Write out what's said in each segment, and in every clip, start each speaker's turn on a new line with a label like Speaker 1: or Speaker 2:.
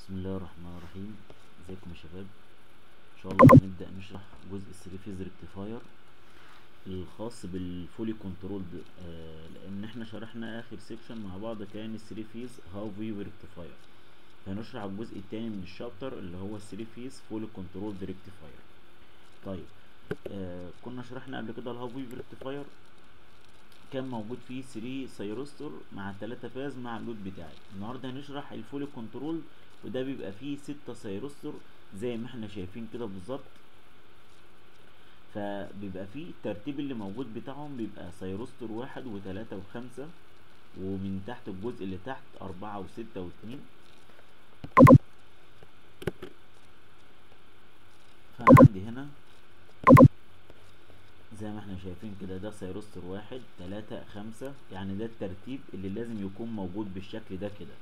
Speaker 1: بسم الله الرحمن الرحيم ازيكم يا شباب ان شاء الله هنبدا نشرح جزء الثري فيز ريكتيفاير الخاص بالفولي كنترولد آه لان احنا شرحنا اخر سيكشن مع بعض كان الثري فيز هاو فيو ريكتيفاير هنشرح الجزء الثاني من الشابتر اللي هو الثري فيز فولي كنترولد ريكتيفاير طيب آه كنا شرحنا قبل كده الهاو فيو ريكتيفاير كان موجود فيه 3 سيروستور مع 3 فاز مع اللود بتاعي النهارده هنشرح الفولي كنترول وده بيبقى فيه 6 سيروستور زي ما احنا شايفين كده بالظبط فبيبقى فيه الترتيب اللي موجود بتاعهم بيبقى سيروستور واحد وتلاتة وخمسة ومن تحت الجزء اللي تحت أربعة وستة واتنين فعندي هنا زي ما احنا شايفين كده ده سيروستر واحد تلاتة خمسة يعني ده الترتيب اللي لازم يكون موجود بالشكل ده كده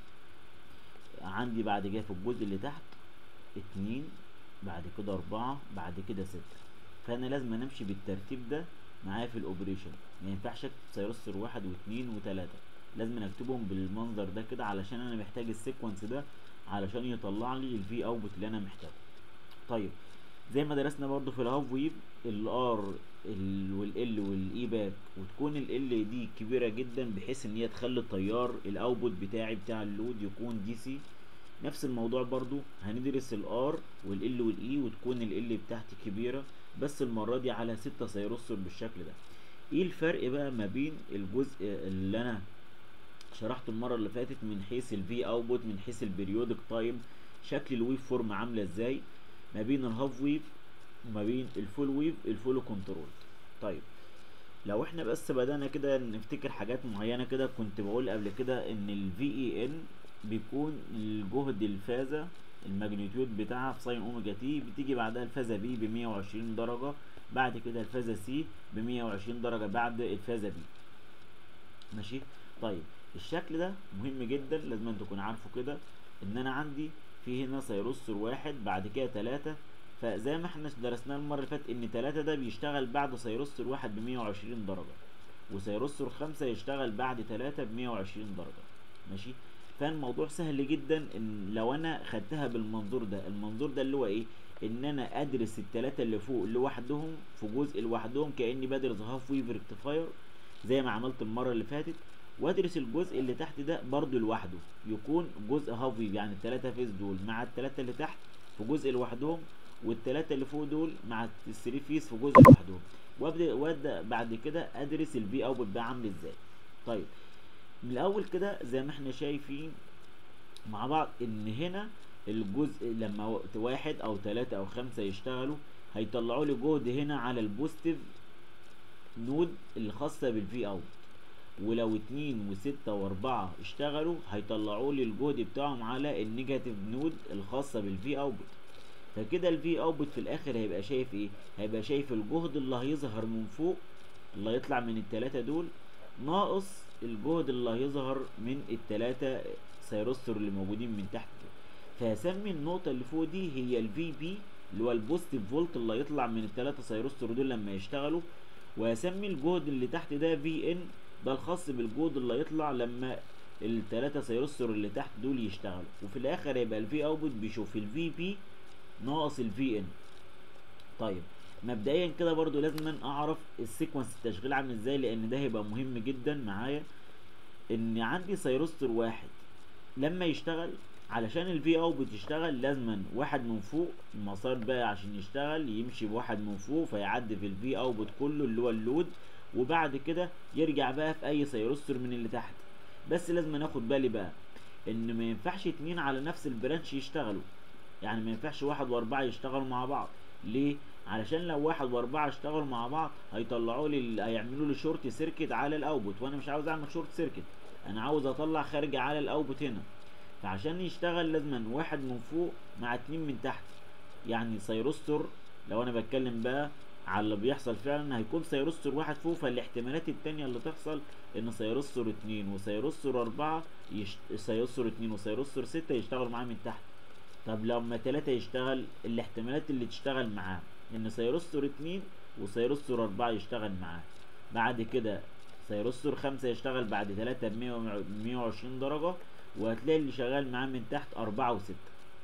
Speaker 1: عندي بعد كده في الجزء اللي تحت اتنين بعد كده اربعة بعد كده ستة فانا لازم امشي بالترتيب ده معايا في الاوبريشن ما ينفعش اكتب سيروستر واحد واتنين وتلاتة لازم اكتبهم بالمنظر ده كده علشان انا محتاج السيكونس ده علشان يطلع لي الفي اوتبوت اللي انا محتاجه طيب زي ما درسنا برضو في الهاف ويف الار والال والاي باك وتكون ال دي كبيره جدا بحيث ان هي تخلي التيار الاوتبوت بتاعي بتاع اللود يكون دي سي نفس الموضوع برضو هندرس الار والال والاي وتكون ال بتاعتي كبيره بس المره دي على 6 سيروستور بالشكل ده ايه الفرق بقى ما بين الجزء اللي انا شرحته المره اللي فاتت من حيث الفي اوتبوت من حيث البريودك تايم شكل الويف فورم عامله ازاي ما بين الهاف ويف وما بين الفول ويف الفول كنترول طيب لو احنا بس بدأنا كده نفتكر حاجات معينة كده كنت بقول قبل كده ان ال VEN بيكون الجهد الفازة الماجنتيود بتاعها في ساين اوميجا تي بتيجي بعدها الفازة بي ب 120 درجة بعد كده الفازة سي ب 120 درجة بعد الفازة بي ماشي طيب الشكل ده مهم جدا لازم انت تكون عارفه كده ان انا عندي في هنا سيروستور واحد بعد كده تلاتة فزي ما احنا درسناه المرة اللي فاتت ان تلاتة ده بيشتغل بعد سيروستور واحد بمية وعشرين درجة وسيروستور خمسة يشتغل بعد تلاتة بمية وعشرين درجة ماشي فالموضوع سهل جدا ان لو انا خدتها بالمنظور ده المنظور ده اللي هو ايه ان انا ادرس التلاتة اللي فوق لوحدهم في جزء لوحدهم كاني بدرس هاف ويف ريكتيفاير زي ما عملت المرة اللي فاتت وادرس الجزء اللي تحت ده برضو لوحده يكون جزء هاف ويف يعني التلاتة فيز دول مع التلاتة اللي تحت في جزء لوحدهم والتلاتة اللي فوق دول مع الثري فيز في جزء لوحدهم وابدا وابدا بعد كده ادرس الفي اوتبوت ده عامل ازاي طيب من الاول كده زي ما احنا شايفين مع بعض ان هنا الجزء لما واحد او تلاتة او خمسة يشتغلوا هيطلعوا لي جهد هنا على البوزيتيف نود الخاصة بالفي اوت ولو اتنين وستة واربعة اشتغلوا هيطلعوا لي الجهد بتاعهم على النيجاتيف نود الخاصة بالفي اوتبوت فكده الفي اوتبوت في الاخر هيبقى شايف ايه هيبقى شايف الجهد اللي هيظهر من فوق اللي هيطلع من التلاتة دول ناقص الجهد اللي هيظهر من التلاتة سيروستور اللي موجودين من تحت دول فهسمي النقطة اللي فوق دي هي الفي بي اللي هو البوزيتيف فولت اللي هيطلع من التلاتة سيروستور دول لما يشتغلوا وهسمي الجهد اللي تحت ده في ان ده الخاص بالجهد اللي هيطلع لما التلاتة سيروستور اللي تحت دول يشتغلوا وفي الاخر يبقى الفي اوتبوت بيشوف الفي بي ناقص الفي ان طيب مبدئيا كده برضو لازم اعرف السيكونس التشغيل عامل ازاي لان ده هيبقى مهم جدا معايا ان عندي سيروستور واحد لما يشتغل علشان الفي اوتبوت يشتغل لازما واحد من فوق المسار بقى عشان يشتغل يمشي بواحد من فوق فيعدي في الفي اوتبوت كله اللي هو اللود وبعد كده يرجع بقى في اي سيروستور من اللي تحت بس لازم ناخد بالي بقى ان ما ينفعش اتنين على نفس البرانش يشتغلوا يعني ما ينفعش واحد واربعة يشتغلوا مع بعض ليه علشان لو واحد واربعة اشتغلوا مع بعض هيطلعوا لي هيعملوا لي شورت سيركت على الاوتبوت وانا مش عاوز اعمل شورت سيركت انا عاوز اطلع خارج على الاوتبوت هنا فعشان يشتغل لازم واحد من فوق مع اتنين من تحت يعني سيروستور لو انا بتكلم بقى على اللي بيحصل فعلا هيكون سيروستور واحد فوق فالاحتمالات التانية اللي تحصل ان سيروستور اتنين وسيروستور اربعة يشت... سيروستور اتنين وسيروستور ستة يشتغلوا معاه من تحت طب لما تلاتة يشتغل الاحتمالات اللي تشتغل معاه ان سيروستور اتنين وسيروستور اربعة يشتغل معاه بعد كده سيروستور خمسة يشتغل بعد تلاتة بمية وعشرين درجة وهتلاقي اللي شغال معاه من تحت أربعة وستة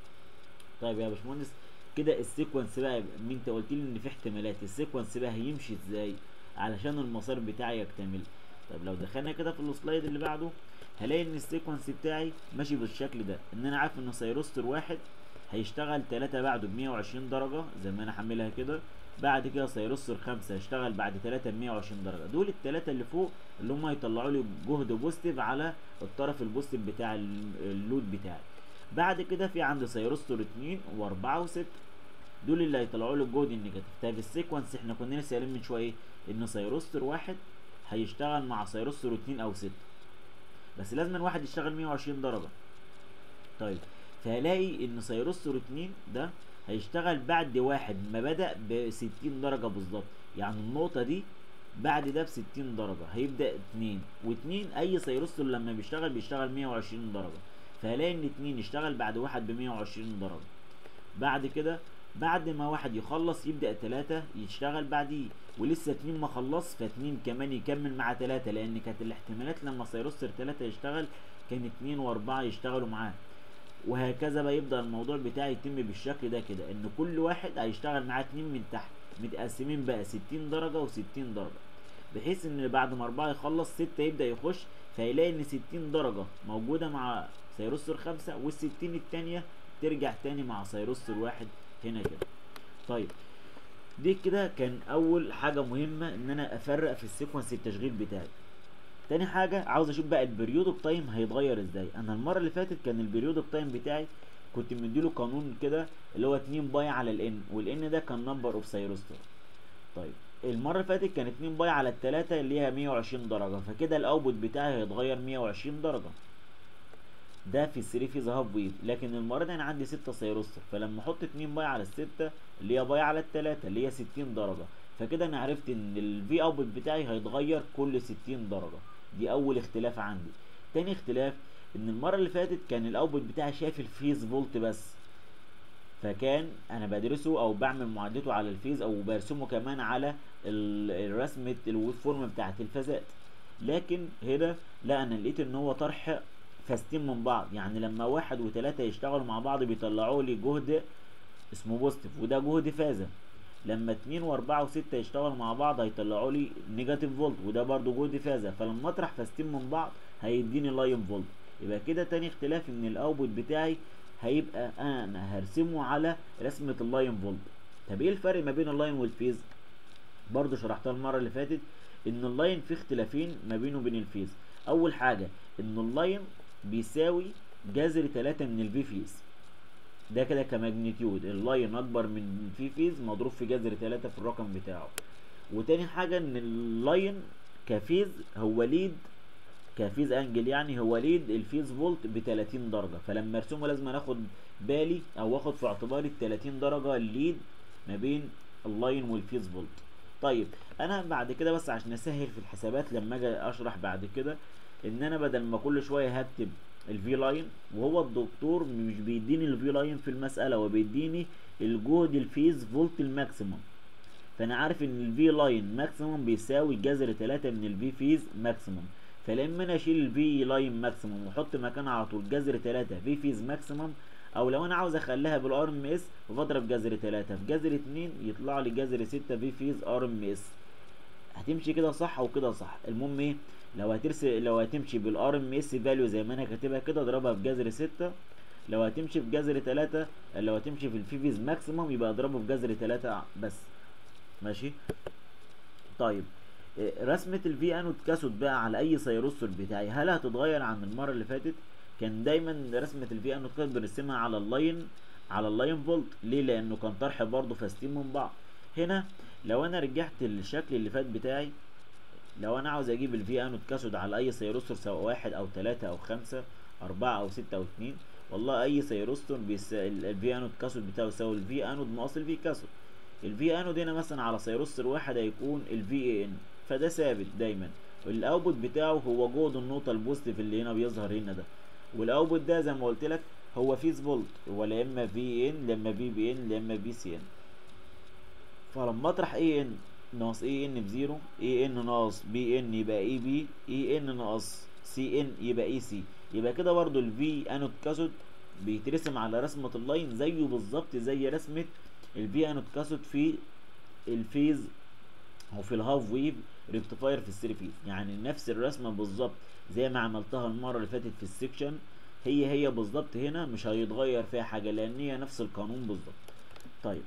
Speaker 1: طيب يا باشمهندس كده السيكونس بقى يبقى- انت قلت لي ان في احتمالات السيكونس بقى هيمشي ازاي علشان المسار بتاعي يكتمل طب لو دخلنا كده في السلايد اللي بعده هلاقي ان السيكونس بتاعي ماشي بالشكل ده ان انا عارف ان سيروستر واحد هيشتغل تلاتة بعده ب 120 درجة زي ما انا حاملها كده بعد كده سيروستر خمسة هيشتغل بعد تلاتة ب 120 درجة دول التلاتة اللي فوق اللي هم هيطلعوا لي جهد بوزيتيف على الطرف البوزيتيف بتاع ال- اللود بتاعي بعد كده في عند سيروستر اتنين واربعة وستة دول اللي هيطلعوا لي الجهد النيجاتيف طيب السيكونس احنا كنا لسه قايلين من شويه ان سيروستر واحد هيشتغل مع سيروستر اتنين او ستة بس لازم واحد يشتغل 120 درجة طيب فهلاقي ان سيروستر اتنين ده هيشتغل بعد واحد ما بدأ ب 60 درجة بالظبط يعني النقطة دي بعد ده ب 60 درجة هيبدأ اتنين واتنين اي سيروستر لما بيشتغل بيشتغل 120 درجة فهلاقي ان اتنين يشتغل بعد واحد ب 120 درجة بعد كده بعد ما واحد يخلص يبدأ تلاتة يشتغل بعديه ولسه اتنين ما خلص فاتنين كمان يكمل مع تلاتة لأن كانت الاحتمالات لما سيروستر تلاتة يشتغل كان اتنين وأربعة يشتغلوا معاه وهكذا بقى يبدأ الموضوع بتاعي يتم بالشكل ده كده إن كل واحد هيشتغل معاه اتنين من تحت متقسمين بقى ستين درجة وستين درجة بحيث إن بعد ما أربعة يخلص ستة يبدأ يخش فيلاقي إن ستين درجة موجودة مع سيروستر خمسة والستين التانية ترجع تاني مع سيروستر واحد هنا كده طيب دي كده كان اول حاجة مهمة ان انا افرق في السيكونس التشغيل بتاعي تاني حاجة عاوز اشوف بقى البريودك تايم هيتغير ازاي انا المرة اللي فاتت كان البريودك تايم بتاعي كنت مديله قانون كده اللي هو 2 باي على الان والان ده كان نمبر اوف سيروستر طيب المرة اللي فاتت كان 2 باي على التلاتة اللي هي 120 درجة فكده الاوتبوت بتاعي هيتغير 120 درجة ده في 3 فيز هاف ويف لكن المره دي انا عندي 6 سيروستر فلما احط 2 باي على الستة اللي هي باي على التلاتة اللي هي 60 درجه فكده انا عرفت ان الفي اوتبوت بتاعي هيتغير كل 60 درجه دي اول اختلاف عندي تاني اختلاف ان المره اللي فاتت كان الاوتبوت بتاعي شايف الفيز فولت بس فكان انا بدرسه او بعمل معادلته على الفيز او برسمه كمان على ال- الرسمه الويف فورم بتاعت الفازات لكن هنا لا انا لقيت ان هو طرح فاستين من بعض يعني لما واحد وتلاتة يشتغلوا مع بعض بيطلعوا لي جهد اسمه بوزيتيف وده جهد فازة لما اتنين واربعة وستة يشتغلوا مع بعض هيطلعوا لي نيجاتيف فولت وده برضو جهد فازة فلما اطرح فاستين من بعض هيديني لاين فولت يبقى كده تاني اختلاف ان الاوتبوت بتاعي هيبقى انا هرسمه على رسمة اللاين فولت طب ايه الفرق ما بين اللاين والفيز برضو شرحتها المرة اللي فاتت ان اللاين فيه اختلافين ما بينه وبين الفيز اول حاجة ان اللاين بيساوي جذر تلاتة من الفي فيز ده كده كماجنتيود اللاين اكبر من في فيز مضروب في جذر تلاتة في الرقم بتاعه وتاني حاجة ان اللاين كفيز هو ليد كفيز انجل يعني هو ليد الفيز فولت ب 30 درجة فلما ارسمه لازم اخد بالي او اخد في اعتباري ال 30 درجة الليد ما بين اللاين والفيز فولت طيب انا بعد كده بس عشان اسهل في الحسابات لما اجي اشرح بعد كده ان انا بدل ما كل شويه هكتب الفي لاين وهو الدكتور مش بيديني الفي لاين في المساله هو بيديني الجهد الفيز فولت الماكسيموم فانا عارف ان الفي لاين ماكسيموم بيساوي جذر 3 من الفي فيز ماكسيموم فلما انا اشيل الفي لاين ماكسيموم واحط مكانها على طول جذر 3 في فيز ماكسيموم او لو انا عاوز اخليها بالار ام اس فبضرب جذر 3 في جذر 2 يطلع لي جذر 6 في فيز ار ام اس هتمشي كده صح وكده صح المهم ايه لو هترسل لو هتمشي بالار ام اس فاليو زي ما انا كاتبها كده اضربها في جذر 6 لو هتمشي في جذر 3 لو هتمشي في الفي فيز ماكسيموم يبقى اضربه في جذر 3 بس ماشي طيب إيه، رسمة الفي انود كاسود بقى على اي سيروستر بتاعي هل هتتغير عن المرة اللي فاتت كان دايما رسمة الفي انود كاسود بنرسمها على اللاين على اللاين فولت ليه لانه كان طرح برضه فاستين من بعض هنا لو انا رجعت الشكل اللي فات بتاعي لو انا عاوز اجيب الفي انود كاسود على اي سيروستر سواء واحد او تلاتة او خمسة اربعة او ستة او اتنين والله اي سيروستر بيس الفي انود كاسود بتاعه يساوي الفي انود ناقص الفي كاسود الفي انود هنا مثلا على سيروستر واحد هيكون الفي اي ان فده ثابت دايما الاوتبوت بتاعه هو جهد النقطة البوزيتيف اللي هنا بيظهر هنا ده والاوتبوت ده زي ما قلت لك هو فيز فولت هو لا اما في ان لا اما في بي ان لا اما في سي ان فلما اطرح اي ان ناقص اي ان بزيرو اي ان ناقص بي ان يبقى اي بي اي ان ناقص سي ان يبقى اي سي يبقى كده برضو الفي انود كاسود بيترسم على رسمة اللاين زيه بالظبط زي رسمة الفي انود كاسود في الفيز او في الهاف ويف ريكتيفاير في الثري فيز يعني نفس الرسمة بالظبط زي ما عملتها المرة اللي فاتت في السكشن هي هي بالظبط هنا مش هيتغير فيها حاجة لان هي نفس القانون بالظبط طيب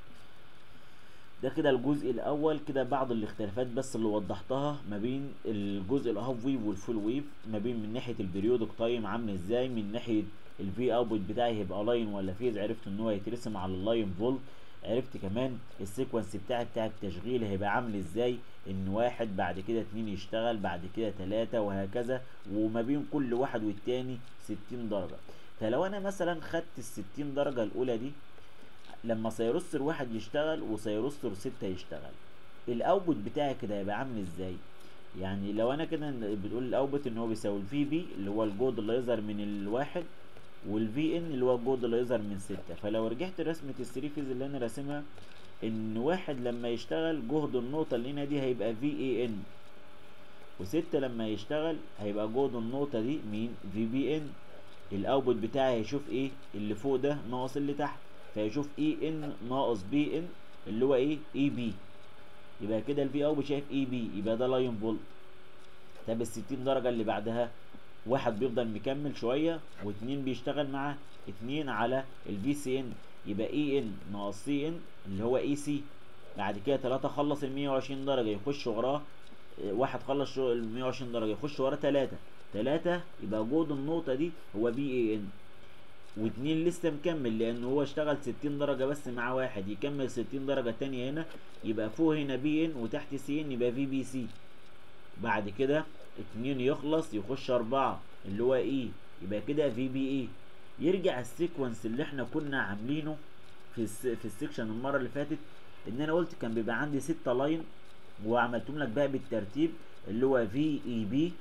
Speaker 1: ده كده الجزء الاول كده بعض الاختلافات بس اللي وضحتها ما بين الجزء الهاف ويف والفول ويف ما بين من ناحيه البريودك تايم عامل ازاي من ناحيه الفي اوتبوت بتاعي هيبقى لاين ولا فيز عرفت ان هو هيترسم على اللاين فولت عرفت كمان السيكونس بتاعي بتاع التشغيل هيبقى عامل ازاي ان واحد بعد كده اتنين يشتغل بعد كده تلاتة وهكذا وما بين كل واحد والتاني ستين درجة فلو انا مثلا خدت الستين درجة الاولى دي لما سيروستر واحد يشتغل وسيروستر ستة يشتغل الاوتبوت بتاعي كده هيبقى عامل ازاي يعني لو انا كده بتقول الاوتبوت ان هو بيساوي الفي بي اللي هو الجهد اللي يظهر من الواحد والفي ان اللي هو الجهد اللي يظهر من ستة فلو رجعت رسمة الثري فيز اللي انا راسمها ان واحد لما يشتغل جهد النقطة اللي هنا دي هيبقى في اي ان وستة لما يشتغل هيبقى جهد النقطة دي مين في بي ان الاوتبوت بتاعي هيشوف ايه اللي فوق ده ناقص اللي تحت فيشوف اي ان ناقص بي ان اللي هو ايه اي بي يبقى كده الفي اوت شايف اي بي يبقى ده لاين فولت طب ال 60 درجة اللي بعدها واحد بيفضل مكمل شوية واتنين بيشتغل معاه اتنين على الفي سي ان يبقى اي ان ناقص سي ان اللي هو اي سي بعد كده تلاتة خلص ال 120 درجة يخش وراه واحد خلص ال 120 درجة يخش وراه تلاتة تلاتة يبقى جهد النقطة دي هو بي اي ان واتنين لسه مكمل لان هو اشتغل ستين درجة بس مع واحد يكمل ستين درجة تانية هنا يبقى فوق هنا بي ان وتحت سي ان يبقى في بي سي بعد كده اتنين يخلص يخش اربعة اللي هو اي يبقى كده في بي اي يرجع السيكونس اللي احنا كنا عاملينه في الس... في السكشن المرة اللي فاتت ان انا قلت كان بيبقى عندي ستة لاين وعملتهم لك بقى بالترتيب اللي هو في اي بي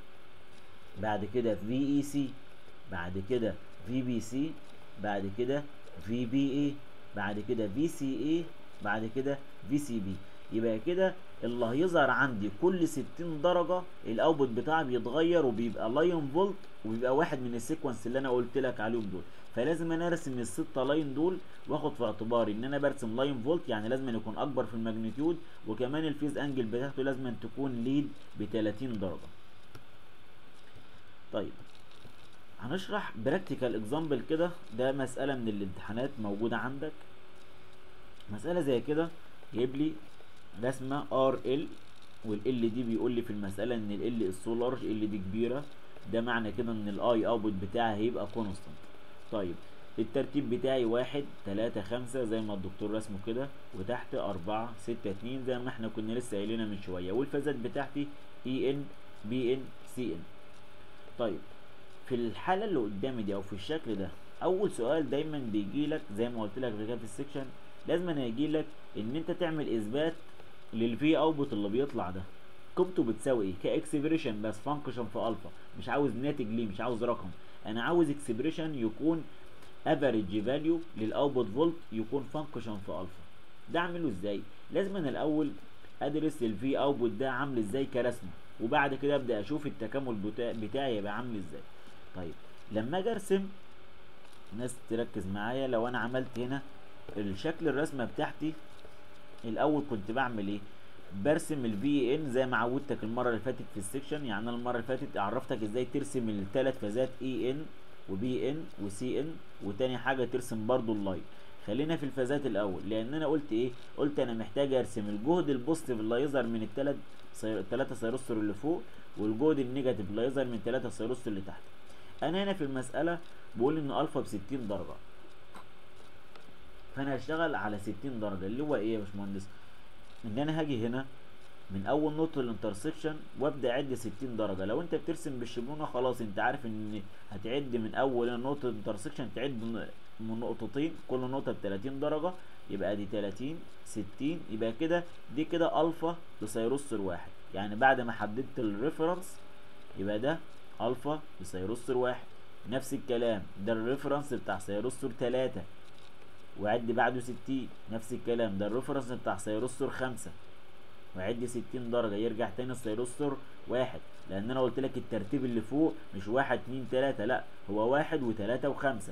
Speaker 1: بعد كده في اي سي بعد كده في بي سي بعد كده في بي اي بعد كده في سي اي بعد كده في سي بي يبقى كده اللي هيظهر عندي كل 60 درجة الاوتبوت بتاعي بيتغير وبيبقى لاين فولت وبيبقى واحد من السيكونس اللي انا قلت لك عليهم دول فلازم انا ارسم الستة لاين دول واخد في اعتباري ان انا برسم لاين فولت يعني لازم يكون اكبر في الماجنتيود وكمان الفيز انجل بتاعته لازم تكون ليد ب 30 درجة طيب هنشرح براكتيكال اكزامبل كده ده مسألة من الامتحانات موجودة عندك مسألة زي كده جايب لي رسمة ار ال والال دي بيقول لي في المسألة ان ال السولار ال دي كبيرة ده معنى كده ان الاي اوتبوت بتاعي هيبقى كونستانت طيب الترتيب بتاعي واحد تلاتة خمسة زي ما الدكتور رسمه كده وتحت أربعة ستة اتنين زي ما احنا كنا لسه قايلينها من شوية والفازات بتاعتي اي ان بي ان سي ان طيب في الحالة اللي قدامي دي او في الشكل ده اول سؤال دايما بيجي لك زي ما قلت لك كده في السكشن لازم هيجي لك ان انت تعمل اثبات للفي اوتبوت اللي بيطلع ده قيمته بتساوي ايه كاكسبريشن بس فانكشن في الفا مش عاوز ناتج ليه مش عاوز رقم انا عاوز اكسبريشن يكون افريج فاليو للاوتبوت فولت يكون فانكشن في الفا ده اعمله ازاي لازم انا الاول ادرس الفي اوتبوت ده عامل ازاي كرسمه وبعد كده ابدا اشوف التكامل بتاع بتاعي يبقى عامل ازاي طيب لما اجي ارسم ناس تركز معايا لو انا عملت هنا الشكل الرسمه بتاعتي الاول كنت بعمل ايه برسم الفي ان زي ما عودتك المره اللي فاتت في السكشن يعني انا المره اللي فاتت عرفتك ازاي ترسم الثلاث فازات اي ان وبي ان وسي ان وتاني حاجه ترسم برضو اللاين خلينا في الفازات الاول لان انا قلت ايه قلت انا محتاج ارسم الجهد البوزيتيف اللي هيظهر من الثلاث الثلاثه سيروستر اللي فوق والجهد النيجاتيف اللي هيظهر من الثلاثه سيروستر اللي تحت انا هنا في المساله بقول ان الفا ب 60 درجه فانا هشتغل على 60 درجه اللي هو ايه يا باشمهندس ان انا هاجي هنا من اول نقطه الانترسكشن وابدا اعد 60 درجه لو انت بترسم بالشبونه خلاص انت عارف ان هتعد من اول نقطه الانترسكشن تعد من نقطتين كل نقطه ب 30 درجه يبقى دي 30 60 يبقى كده دي كده الفا لسيروستر واحد يعني بعد ما حددت الريفرنس يبقى ده الفا لسيروستر واحد نفس الكلام ده الريفرنس بتاع سيروستر 3 وعد بعده 60 نفس الكلام ده الريفرنس بتاع سيروستر 5 وعد 60 درجة يرجع تاني السيروستر واحد لأن أنا قلت لك الترتيب اللي فوق مش واحد اتنين تلاتة لأ هو واحد وتلاتة وخمسة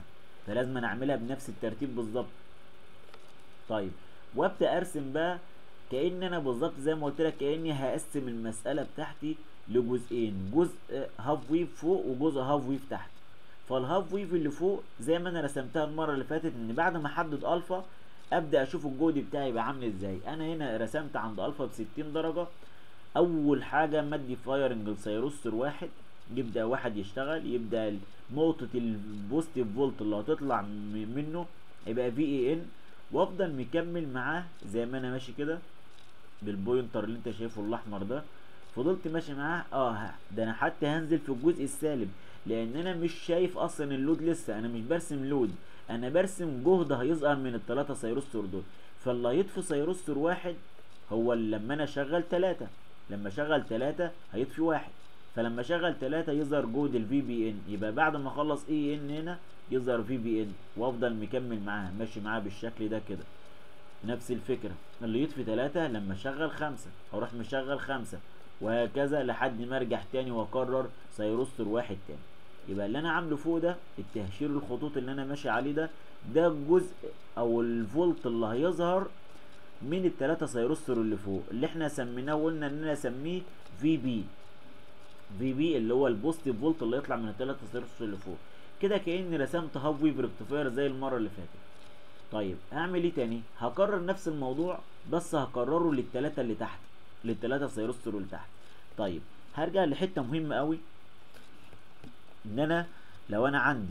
Speaker 1: فلازم أنا اعملها بنفس الترتيب بالظبط طيب وابدا ارسم بقى كأن انا بالظبط زي ما قلت لك كأني هقسم المسألة بتاعتي لجزئين جزء هاف ويف فوق وجزء هاف ويف تحت فالهاف ويف اللي فوق زي ما انا رسمتها المرة اللي فاتت ان بعد ما احدد الفا ابدا اشوف الجهد بتاعي يبقى عامل ازاي انا هنا رسمت عند الفا ب 60 درجة اول حاجة مدي فايرنج لسيروستر واحد يبدا واحد يشتغل يبدا نقطة البوستيف فولت اللي هتطلع م- منه يبقى في اي ان وافضل مكمل معاه زي ما انا ماشي كده بالبوينتر اللي انت شايفه الاحمر ده فضلت ماشي معاه اه ده انا حتى هنزل في الجزء السالب لان انا مش شايف اصلا اللود لسه انا مش برسم لود انا برسم جهد هيظهر من الثلاثه سيروستور دول فاللي هيطفي سيروستور واحد هو اللي لما انا اشغل ثلاثة لما اشغل ثلاثة هيطفي واحد فلما اشغل ثلاثة يظهر جهد الفي بي ان يبقى بعد ما اخلص اي ان هنا يظهر في بي ان وافضل مكمل معاه ماشي معاه بالشكل ده كده نفس الفكرة اللي يطفي ثلاثة لما اشغل خمسة اروح مشغل خمسة وهكذا لحد ما ارجع تاني واكرر سيروستر واحد تاني يبقى اللي انا عامله فوق ده التهشير الخطوط اللي انا ماشي عليه ده ده الجزء او الفولت اللي هيظهر من التلاتة سيروستر اللي فوق اللي احنا سميناه وقلنا ان انا اسميه في بي في بي اللي هو البوزيتيف فولت اللي يطلع من التلاتة سيروستر اللي فوق كده كاني رسمت هاف ويف ريكتيفاير زي المره اللي فاتت طيب اعمل ايه تاني هكرر نفس الموضوع بس هكرره للتلاتة اللي تحت للتلاتة سيروستر اللي تحت طيب هرجع لحته مهمه قوي ان انا لو انا عندي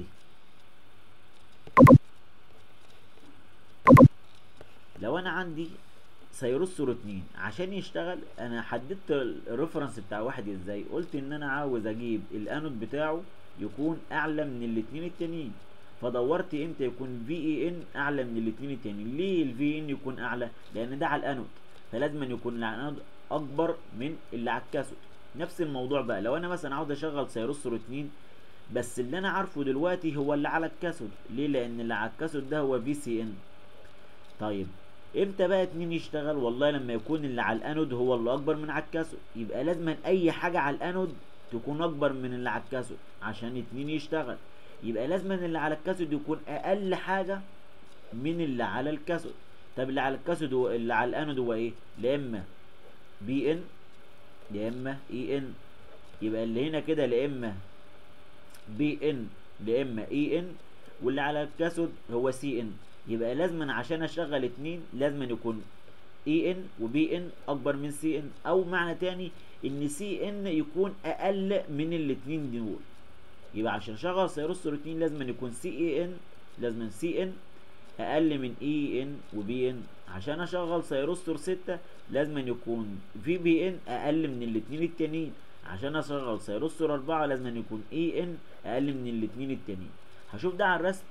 Speaker 1: لو انا عندي سيروستر اتنين عشان يشتغل انا حددت الريفرنس بتاع واحد ازاي قلت ان انا عاوز اجيب الانود بتاعه يكون اعلى من الاتنين التانيين فدورت امتى يكون في اي ان اعلى من الاتنين التانيين ليه الفي ان يكون اعلى لان ده على الانود فلازم أن يكون الانود اكبر من اللي على الكاثود نفس الموضوع بقى لو انا مثلا عاوز اشغل سيروستر اتنين بس اللي انا عارفه دلوقتي هو اللي على الكاثود ليه لان اللي على الكاثود ده هو في سي ان طيب امتى بقى اتنين يشتغل والله لما يكون اللي على الانود هو اللي اكبر من على الكاثود يبقى لازم اي حاجه على الانود تكون اكبر من اللي على الكاثود عشان اتنين يشتغل يبقى لازم اللي على الكاثود يكون اقل حاجه من اللي على الكاثود طب اللي على الكاثود هو اللي على الانود هو ايه لا اما بي ان يا اما اي ان يبقى اللي هنا كده لا اما بي ان لا اما اي ان واللي على الكاثود هو سي ان يبقى لازما عشان اشغل اتنين لازما يكون اي ان وبي ان اكبر من سي ان او معنى تاني ان سي ان يكون اقل من الاتنين دول يبقى عشان اشغل سيروستر اتنين لازما يكون سي اي ان لازما سي ان اقل من اي ان وبي ان عشان اشغل سيروستر ستة لازما يكون في بي ان اقل من الاتنين التانيين عشان اشغل سيروستر اربعة لازما يكون اي ان اقل من الاتنين التانيين هشوف ده على الرسم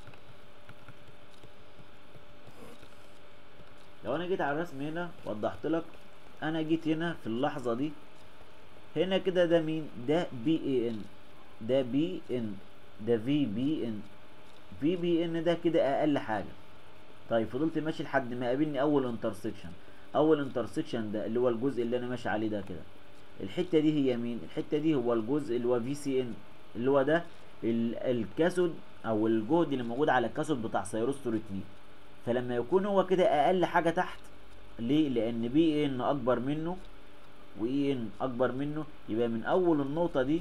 Speaker 1: لو انا جيت على الرسم هنا وضحت لك انا جيت هنا في اللحظة دي هنا كده ده مين ده بي اي ان ده بي ان ده في بي ان في بي ان ده كده اقل حاجة طيب فضلت ماشي لحد ما قابلني اول انترسكشن اول انترسكشن ده اللي هو الجزء اللي انا ماشي عليه ده كده الحتة دي هي مين الحتة دي هو الجزء اللي هو في سي ان اللي هو ده ال- الكاثود او الجهد اللي موجود على الكاثود بتاع سيروستور 2 فلما يكون هو كده اقل حاجة تحت ليه لان بي ان اكبر منه واي ان اكبر منه يبقى من اول النقطة دي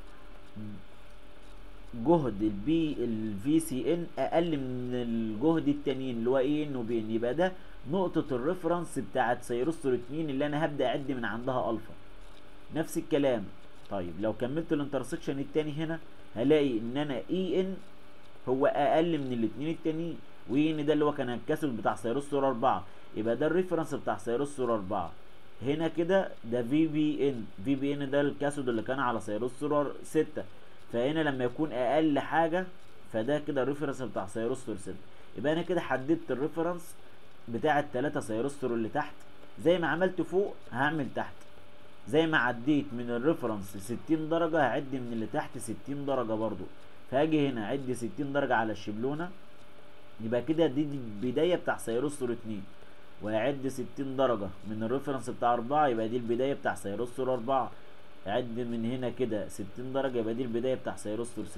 Speaker 1: جهد البي الفي سي ان اقل من الجهد التانيين اللي هو اي ان وبي ان يبقى ده نقطة الريفرنس بتاعت سيروستور 2 اللي انا هبدأ اعد من عندها الفا نفس الكلام طيب لو كملت الانترسكشن التاني هنا هلاقي ان انا اي ان هو اقل من الاتنين التانيين واي ان ده اللي هو كان الكاسل بتاع سيروستور 4 يبقى ده الريفرنس بتاع سيروستور 4 هنا كده ده في بي ان في بي ان ده الكاسود اللي كان على سيروستور 6 فهنا لما يكون اقل حاجه فده كده الريفرنس بتاع سيروستور 6 يبقى انا كده حددت الريفرنس بتاع التلاتة سيروستور اللي تحت زي ما عملت فوق هعمل تحت زي ما عديت من الريفرنس 60 درجة هعد من اللي تحت 60 درجة برضو فهاجي هنا اعد 60 درجة على الشبلونة يبقى كده دي, دي البداية بتاع سيروستور 2 وهعد 60 درجة من الريفرنس بتاع 4 يبقى دي البداية بتاع سيروستور 4 اعد من هنا كده 60 درجة يبقى دي البداية بتاع سيروستور 6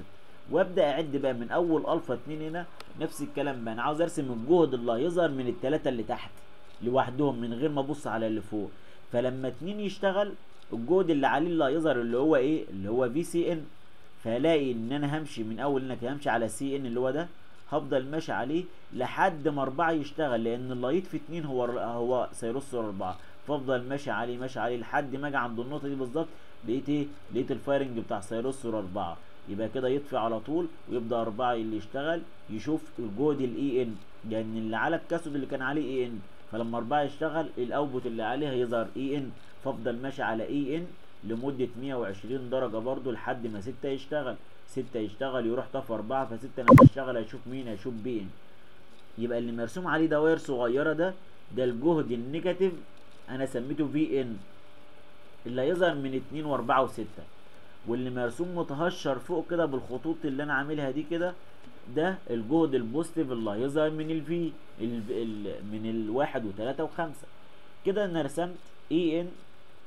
Speaker 1: وابدا اعد بقى من اول الفا 2 هنا نفس الكلام بقى انا عاوز ارسم الجهد اللي هيظهر من الثلاثه اللي تحت لوحدهم من غير ما ابص على اللي فوق فلما 2 يشتغل الجهد اللي عليه اللي هيظهر اللي هو ايه اللي هو في سي ان فهلاقي ان انا همشي من اول انك همشي على سي ان اللي هو ده هفضل ماشي عليه لحد ما اربعة يشتغل لان اللي هيطفي اتنين هو هو سيرسر اربعة فافضل ماشي عليه ماشي عليه لحد ما اجي عند النقطة دي بالظبط لقيت ايه لقيت الفايرنج بتاع سيرسر اربعة يبقى كده يطفي على طول ويبدا اربعة اللي يشتغل يشوف الجهد الاي ان لان اللي على الكاسود اللي كان عليه اي ان فلما اربعة يشتغل الاوتبوت اللي عليه هيظهر اي ان فافضل ماشي على اي ان لمدة 120 درجة برضو لحد ما ستة يشتغل ستة يشتغل يروح طفى أربعة فستة لما يشتغل هيشوف مين هيشوف بي ان يبقى اللي مرسوم عليه دوائر صغيرة ده ده الجهد النيجاتيف أنا سميته في ان اللي هيظهر من اتنين وأربعة وستة واللي مرسوم متهشر فوق كده بالخطوط اللي أنا عاملها دي كده ده الجهد البوزيتيف اللي هيظهر من الفي من الواحد وتلاتة وخمسة كده أنا رسمت اي ان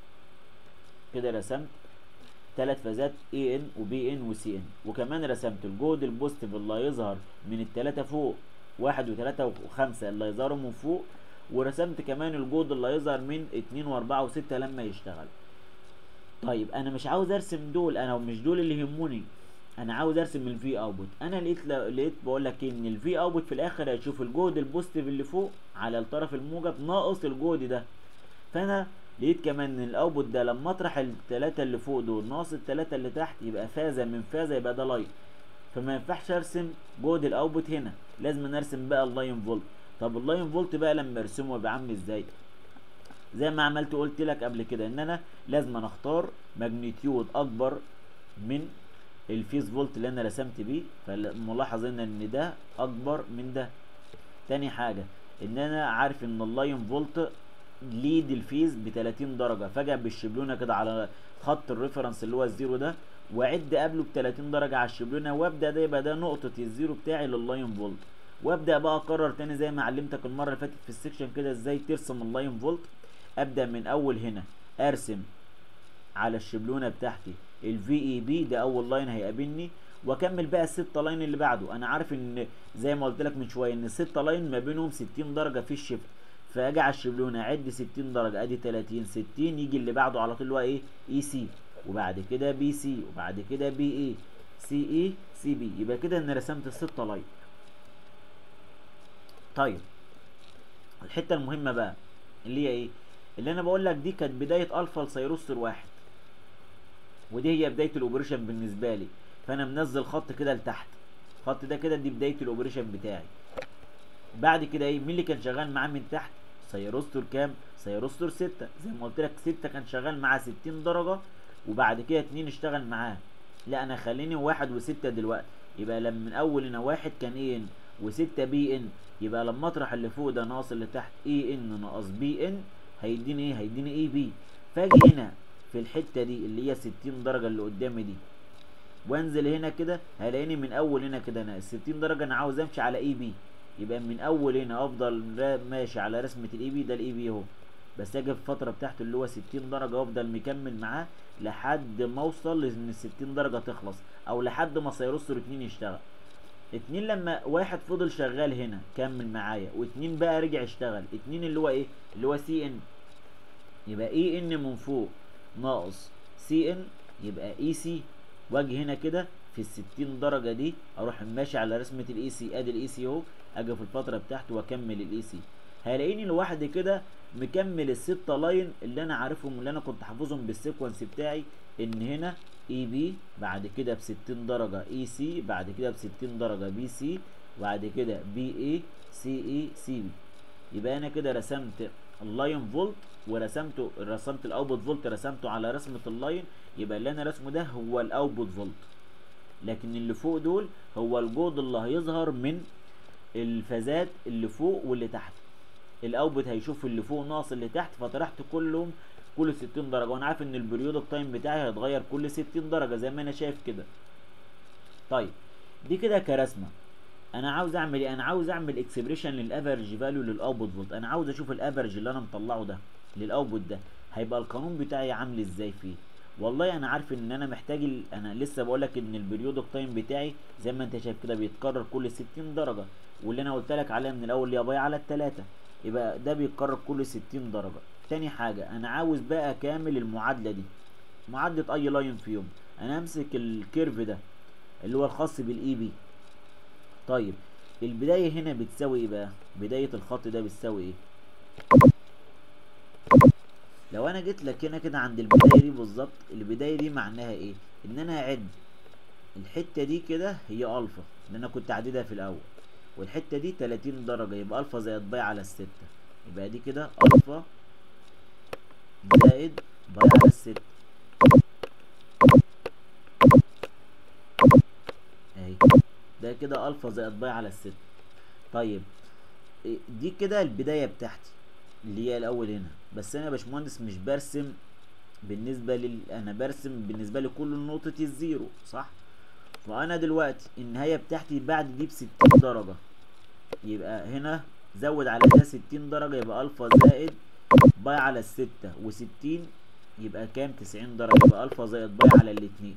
Speaker 1: كده رسمت ثلاث فازات اي ان وبي ان وسي ان وكمان رسمت الجهد البوزيتيف اللي هيظهر من الثلاثه فوق واحد وثلاثة وخمسة اللي هيظهروا من فوق ورسمت كمان الجهد اللي هيظهر من اتنين واربعة وستة لما يشتغل طيب انا مش عاوز ارسم دول انا مش دول اللي يهموني انا عاوز ارسم الفي اوتبوت انا لقيت لقيت بقول لك ان الفي اوتبوت في الاخر هيشوف الجهد البوزيتيف اللي فوق على الطرف الموجب ناقص الجهد ده فانا لقيت كمان ان الاوتبوت ده لما اطرح التلاتة اللي فوق دول ناقص التلاتة اللي تحت يبقى فازة من فازة يبقى ده لاين فما ينفعش ارسم جهد الاوتبوت هنا لازم ارسم بقى اللاين فولت طب اللاين فولت بقى لما ارسمه يبقى عامل ازاي زي ما عملت قلت لك قبل كده ان انا لازم أنا اختار ماجنتيود اكبر من الفيز فولت اللي انا رسمت بيه فملاحظ ان ان ده اكبر من ده تاني حاجة ان انا عارف ان اللاين فولت ليد الفيز ب 30 درجه فجاه بالشبلونه كده على خط الريفرنس اللي هو الزيرو ده واعد قبله ب 30 درجه على الشبلونه وابدا ده يبقى ده نقطه الزيرو بتاعي لللاين فولت وابدا بقى اكرر تاني زي ما علمتك المره اللي فاتت في السكشن كده ازاي ترسم اللاين فولت ابدا من اول هنا ارسم على الشبلونه بتاعتي الفي اي بي ده اول لاين هيقابلني واكمل بقى الستة لاين اللي بعده انا عارف ان زي ما قلت لك من شويه ان الستة لاين ما بينهم 60 درجه في الشيفت فاجي على الشبلونه اعد 60 درجه ادي 30 60 يجي اللي بعده على طول اللي هو ايه اي سي وبعد كده بي سي وبعد كده بي اي سي اي سي بي يبقى كده انا رسمت الستة لاين طيب الحته المهمه بقى اللي هي ايه اللي انا بقول لك دي كانت بدايه الفا لسيروستر واحد ودي هي بدايه الاوبريشن بالنسبه لي فانا منزل خط كده لتحت الخط ده كده دي بدايه الاوبريشن بتاعي بعد كده ايه مين اللي كان شغال معاه من تحت سيروستور كام سيروستور ستة زي ما قلت لك ستة كان شغال معاه ستين درجة وبعد كده اتنين اشتغل معاه لا انا خليني واحد وستة دلوقتي يبقى لما من اول هنا واحد كان اي ان وستة بي ان يبقى لما اطرح اللي فوق ده ناقص اللي تحت اي ان ناقص بي ان هيديني ايه هيديني اي بي فاجي هنا في الحتة دي اللي هي ستين درجة اللي قدامي دي وانزل هنا كده هلاقيني من اول هنا كده انا الستين درجة انا عاوز امشي على اي بي يبقى من اول هنا افضل ماشي على رسمة الاي بي ده الاي بي اهو بس اجي في الفترة بتاعته اللي هو 60 درجة وافضل مكمل معاه لحد ما اوصل لان ال 60 درجة تخلص او لحد ما سيرسر اتنين يشتغل اتنين لما واحد فضل شغال هنا كمل معايا واتنين بقى رجع اشتغل اتنين اللي هو ايه اللي هو سي ان يبقى اي ان من فوق ناقص سي ان يبقى اي سي واجي هنا كده في الستين درجة دي اروح ماشي على رسمة الاي سي ادي الاي سي اهو اجي في الفترة بتاعته واكمل الاي سي هلاقيني لوحدي كده مكمل الستة لاين اللي انا عارفهم اللي انا كنت حافظهم بالسيكونس بتاعي ان هنا اي بي بعد كده بستين درجة اي سي بعد كده بستين درجة بي سي وبعد كده بي اي سي اي سي بي يبقى انا كده رسمت اللاين فولت ورسمته رسمت الاوتبوت فولت رسمته على رسمة اللاين يبقى اللي انا رسمه ده هو الاوتبوت فولت لكن اللي فوق دول هو الجهد اللي هيظهر من الفازات اللي فوق واللي تحت الاوتبوت هيشوف اللي فوق ناقص اللي تحت فطرحت كلهم كل 60 درجه وانا عارف ان البريودك تايم بتاعي هيتغير كل 60 درجه زي ما انا شايف كده طيب دي كده كرسمه انا عاوز اعمل ايه انا عاوز اعمل اكسبريشن للافرج فاليو للاوتبوت فولت انا عاوز اشوف الافرج اللي انا مطلعه ده للاوتبوت ده هيبقى القانون بتاعي عامل ازاي فيه والله انا عارف ان انا محتاج ال... انا لسه بقول لك ان البريودك تايم بتاعي زي ما انت شايف كده بيتكرر كل 60 درجه واللي انا قلت لك عليها من الاول اللي هي باي على التلاتة يبقى ده بيتكرر كل 60 درجه تاني حاجه انا عاوز بقى اكمل المعادله دي معادله اي لاين فيهم انا امسك الكيرف ده اللي هو الخاص بالاي بي طيب البدايه هنا بتساوي ايه بقى بدايه الخط ده بتساوي ايه لو انا جيت لك هنا كده عند البدايه دي بالظبط البدايه دي معناها ايه ان انا هعد الحته دي كده هي الفا اللي انا كنت عددها في الاول والحته دي 30 درجه يبقى الفا زائد باي على الستة يبقى دي كده الفا زائد باي على الستة اهي ده كده الفا زائد باي على الستة طيب إيه دي كده البدايه بتاعتي اللي هي الاول هنا بس انا يا باشمهندس مش برسم بالنسبه لل انا برسم بالنسبه لكل نقطه الزيرو صح فانا دلوقتي النهايه بتاعتي بعد دي ب 60 درجه يبقى هنا زود على ده 60 درجه يبقى الفا زائد باي على الستة وستين يبقى كام 90 درجه يبقى الفا زائد باي على الاتنين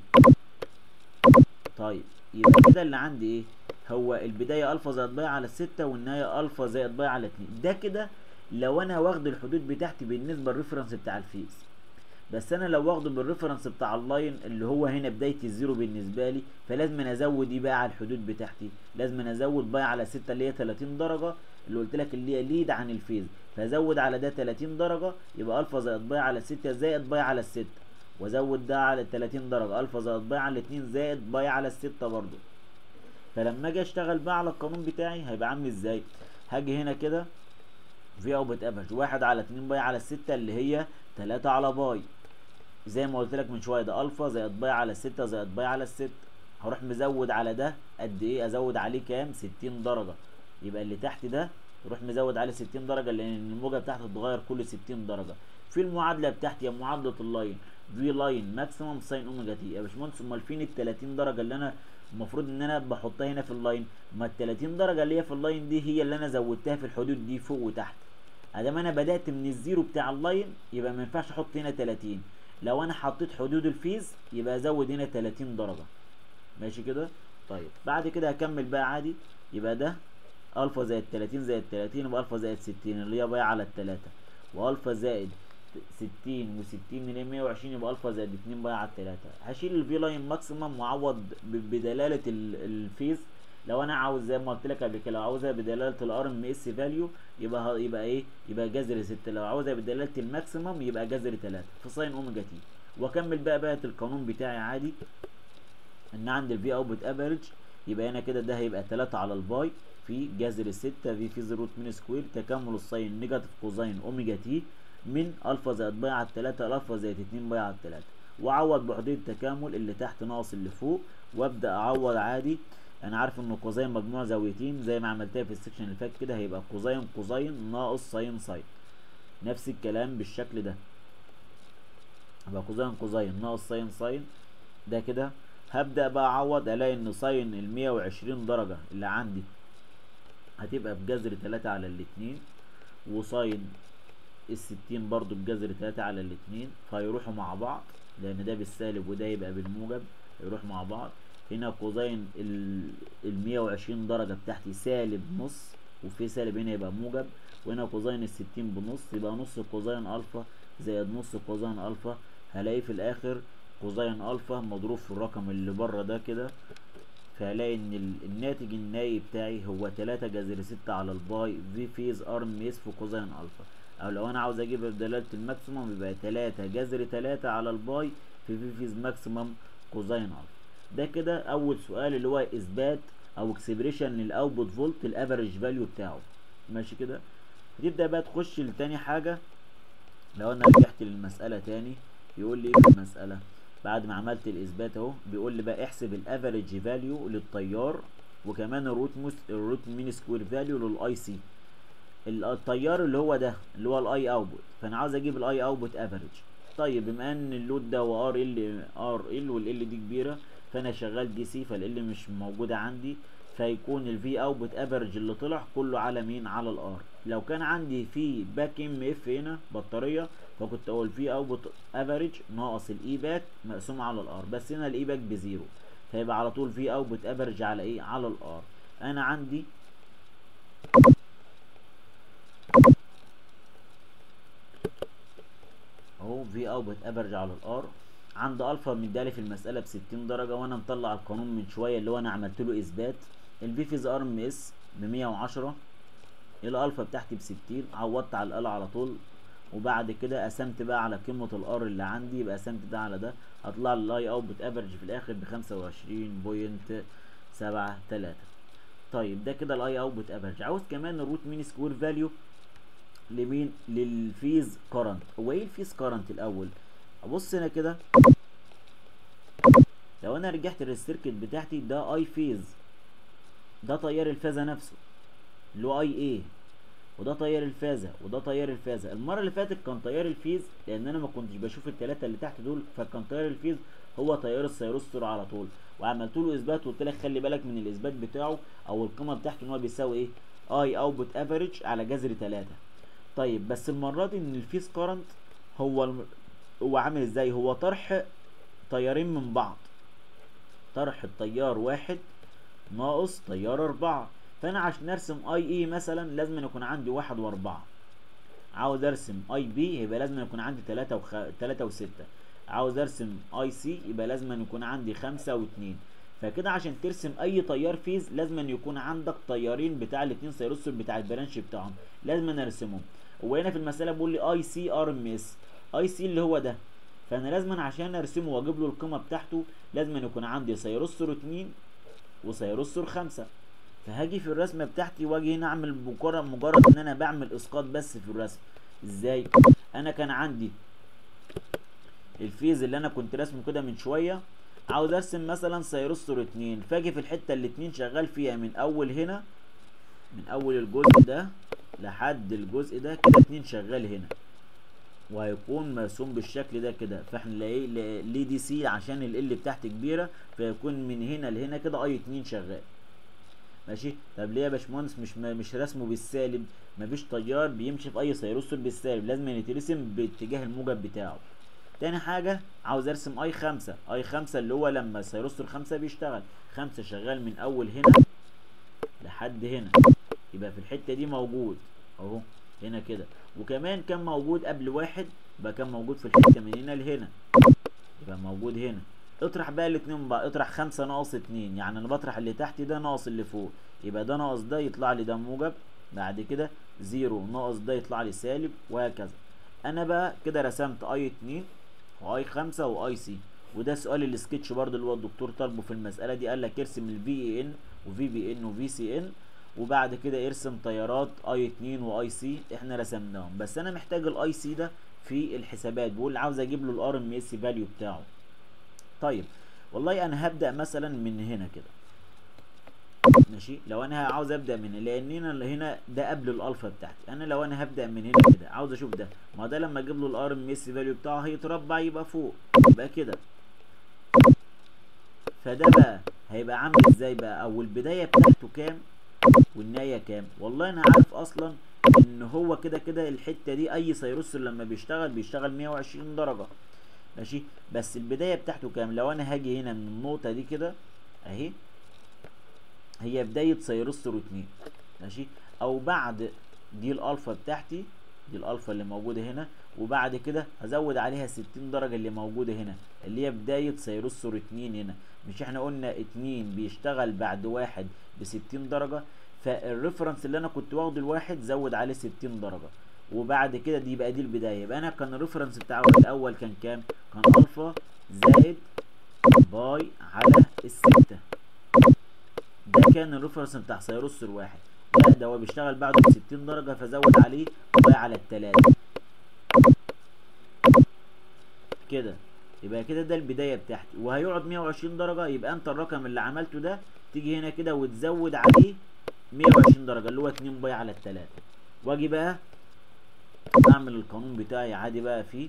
Speaker 1: طيب يبقى كده اللي عندي ايه هو البدايه الفا زائد باي على الستة والنهايه الفا زائد باي على اتنين ده كده لو انا واخد الحدود بتاعتي بالنسبه للريفرنس بتاع الفيس بس انا لو واخده بالريفرنس بتاع اللاين اللي هو هنا بدايه الزيرو بالنسبه لي فلازم أنا ازود ايه بقى على الحدود بتاعتي لازم أنا ازود باي على 6 اللي هي 30 درجه اللي قلت لك اللي هي ليد عن الفيز فازود على ده 30 درجه يبقى الفا زائد باي على 6 زائد باي على 6 وازود ده على 30 درجه الفا زائد باي على 2 زائد باي على 6 برضو فلما اجي اشتغل بقى على القانون بتاعي هيبقى عامل ازاي هاجي هنا كده في اوبت افرج واحد على اتنين باي على الستة اللي هي تلاتة على باي زي ما قلت لك من شويه ده الفا زائد باي على الستة زائد باي على الستة هروح مزود على ده قد ايه ازود عليه كام ستين درجة يبقى اللي تحت ده روح مزود عليه ستين درجة لان الموجة بتاعته تتغير كل ستين درجة في المعادلة بتاعتي يا معادلة اللاين في لاين ماكسيمم ساين اوميجا تي يا باشمهندس امال فين ال 30 درجة اللي انا المفروض ان انا بحطها هنا في اللاين ما ال 30 درجة اللي هي في اللاين دي هي اللي انا زودتها في الحدود دي فوق وتحت ادام انا بدات من الزيرو بتاع اللاين يبقى ما ينفعش احط هنا 30 لو انا حطيت حدود الفيز يبقى ازود هنا 30 درجه ماشي كده طيب بعد كده هكمل بقى عادي يبقى ده الفا زائد 30 زائد 30 يبقى الفا زائد 60 اللي هي باي على التلاتة والفا زائد 60 و60 من 120 يبقى الفا زائد 2 باي على التلاتة هشيل الفي لاين ماكسيمم واعوض بدلاله الفيز لو انا عاوز زي ما قلت لك قبل كده لو عاوزها بدلاله الار ام اس فاليو يبقى يبقى ايه يبقى جذر 6 لو عاوزها بدلاله الماكسيمم يبقى جذر 3 في ساين اوميجا تي واكمل بقى بقى القانون بتاعي عادي ان عندي الفي اوتبوت افريج يبقى هنا كده ده هيبقى 3 على الباي في جذر 6 في في روت من سكوير تكامل الساين نيجاتيف كوزاين اوميجا تي من الفا زائد باي على 3 الفا زائد 2 باي على 3 واعوض بحدود التكامل اللي تحت ناقص اللي فوق وابدا اعوض عادي انا عارف ان كوزين مجموع زاويتين زي ما عملتها في السكشن اللي فات كده هيبقى كوزين كوزين ناقص ساين ساين نفس الكلام بالشكل ده يبقى كوزين كوزين ناقص ساين ساين ده كده هبدا بقى اعوض الاقي ان ساين ال 120 درجه اللي عندي هتبقى بجذر 3 على الاتنين وساين ال 60 برضو بجذر 3 على الاتنين فيروحوا مع بعض لان ده بالسالب وده يبقى بالموجب يروح مع بعض هنا كوزين ال 120 درجة بتاعتي سالب نص وفي سالب هنا يبقى موجب وهنا كوزين ال 60 بنص يبقى نص كوزين الفا زائد نص كوزين الفا هلاقي في الاخر كوزين الفا مضروب في الرقم اللي بره ده كده فهلاقي ان الناتج النهائي بتاعي هو 3 جذر 6 على الباي في فيز ار ام اس في كوزين الفا او لو انا عاوز اجيب دلاله الماكسيموم يبقى 3 جذر 3 على الباي في في فيز ماكسيموم كوزين الفا ده كده اول سؤال اللي هو اثبات او اكسبريشن للاوتبوت فولت الافريج فاليو بتاعه ماشي كده هتبدا بقى تخش لتاني حاجه لو انا رجعت للمساله تاني يقول لي ايه في المساله بعد ما عملت الاثبات اهو بيقول لي بقى احسب الافريج فاليو للتيار وكمان الروت موس الروت مين سكوير فاليو للاي سي التيار اللي هو ده اللي هو الاي اوتبوت فانا عاوز اجيب الاي اوتبوت افريج طيب بما ان اللود ده هو ار ال ار ال والال دي كبيره فانا شغال دي سي فال مش موجوده عندي فيكون الفي اوتبوت افريج اللي طلع كله على مين على الار لو كان عندي في باك ام اف هنا بطاريه فكنت اقول في اوتبوت افريج ناقص الاي باك مقسوم على الار بس هنا الاي باك بزيرو فيبقى على طول في اوتبوت افريج على ايه على الار انا عندي اهو في اوتبوت افرج على الار عند الفا مدالي في المساله ب 60 درجه وانا مطلع القانون من شويه اللي هو انا عملت له اثبات الفي فيز ار ام اس ب 110 الالفا بتاعتي ب 60 عوضت على الاله على طول وبعد كده قسمت بقى على قيمه الار اللي عندي يبقى قسمت ده على ده هطلع الاي اوتبوت افرج في الاخر ب 25.73 طيب ده كده الاي اوتبوت افرج عاوز كمان الروت مين سكوير فاليو لمين للفيز كارنت هو ايه الفيز كارنت الاول ابص هنا كده لو انا رجعت للسيركت بتاعتي ده اي فيز ده تيار الفازه نفسه اللي هو اي ايه وده تيار الفازه وده تيار الفازه المره اللي فاتت كان تيار الفيز لان انا ما كنتش بشوف الثلاثه اللي تحت دول فكان تيار الفيز هو تيار السيروستور على طول وعملت له اثبات وقلت لك خلي بالك من الاثبات بتاعه او القيمه بتاعته ان هو بيساوي ايه اي اوتبوت افريج على جذر 3 طيب بس المره دي ان الفيز كارنت هو الم... هو عامل ازاي هو طرح تيارين من بعض طرح التيار واحد ناقص تيار اربعة فانا عشان ارسم اي اي مثلا لازم يكون عندي واحد واربعة عاوز ارسم اي بي يبقى لازم يكون عندي تلاتة وخ... تلاتة وستة عاوز ارسم اي سي يبقى لازم يكون عندي خمسة واتنين فكده عشان ترسم اي تيار فيز لازم يكون عندك تيارين بتاع الاتنين سيروسور بتاع البرانش بتاعهم لازم ارسمهم وهنا في المساله بيقول لي اي سي ار ام اس اي سي اللي هو ده فانا لازم عشان ارسمه واجيب له القيمه بتاعته لازم يكون عندي سيروسور 2 وسيروسور 5 فهاجي في الرسمه بتاعتي واجي هنا اعمل مجرد مجرد ان انا بعمل اسقاط بس في الرسم ازاي انا كان عندي الفيز اللي انا كنت راسمه كده من شويه عاوز ارسم مثلا سيروسور 2 فاجي في الحته اللي 2 شغال فيها من اول هنا من اول الجزء ده لحد الجزء ده كده 2 شغال هنا وهيكون مرسوم بالشكل ده كده فاحنا نلاقيه ليه دي سي عشان ال بتاعتي كبيره فيكون من هنا لهنا كده اي 2 شغال ماشي طب ليه يا باشمهندس مش مش رسمه بالسالب مفيش تيار بيمشي في اي سيروسور بالسالب لازم يترسم باتجاه الموجب بتاعه تاني حاجة عاوز ارسم اي خمسة اي خمسة اللي هو لما سيروستور خمسة بيشتغل خمسة شغال من اول هنا لحد هنا يبقى في الحتة دي موجود اهو هنا كده وكمان كان موجود قبل واحد يبقى كان موجود في الحتة من هنا لهنا يبقى موجود هنا اطرح بقى الاتنين بقى اطرح خمسة ناقص اتنين يعني انا بطرح اللي تحت ده ناقص اللي فوق يبقى ده ناقص ده يطلع لي ده موجب بعد كده زيرو ناقص ده يطلع لي سالب وهكذا انا بقى كده رسمت اي اتنين واي خمسة واي سي وده سؤال السكتش برضه اللي هو الدكتور طالبه في المسألة دي قال لك ارسم الفي اي ان وفي بي ان وفي سي ان وبعد كده ارسم تيارات اي 2 واي سي احنا رسمناهم بس انا محتاج الاي سي ده في الحسابات بقول عاوز اجيب له الار ام اس فاليو بتاعه طيب والله انا هبدا مثلا من هنا كده ماشي لو انا عاوز ابدا من هنا لان هنا هنا ده قبل الالفا بتاعتي انا لو انا هبدا من هنا كده عاوز اشوف ده ما ده لما اجيب له الار ام اس فاليو بتاعه هيتربع يبقى فوق يبقى كده فده بقى هيبقى عامل ازاي بقى او البدايه بتاعته كام والنهايه كام والله انا عارف اصلا ان هو كده كده الحته دي اي سيروسر لما بيشتغل بيشتغل 120 درجه ماشي بس البدايه بتاعته كام لو انا هاجي هنا من النقطه دي كده اهي هي بدايه سيروستر 2 ماشي او بعد دي الالفا بتاعتي دي الالفا اللي موجوده هنا وبعد كده هزود عليها 60 درجه اللي موجوده هنا اللي هي بدايه سيروستر 2 هنا مش احنا قلنا 2 بيشتغل بعد واحد ب 60 درجه فالريفرنس اللي انا كنت واخده الواحد زود عليه 60 درجه وبعد كده دي بقى دي البدايه يبقى انا كان الريفرنس بتاعه الاول كان كام كان الفا زائد باي على الستة ده كان الريفرنس بتاع سيروسر واحد لا ده هو بيشتغل بعده ب 60 درجه فزود عليه باي على التلاتة كده يبقى كده ده البدايه بتاعتي وهيقعد 120 درجه يبقى انت الرقم اللي عملته ده تيجي هنا كده وتزود عليه 120 درجه اللي هو 2 باي على التلاتة واجي بقى اعمل القانون بتاعي عادي بقى فيه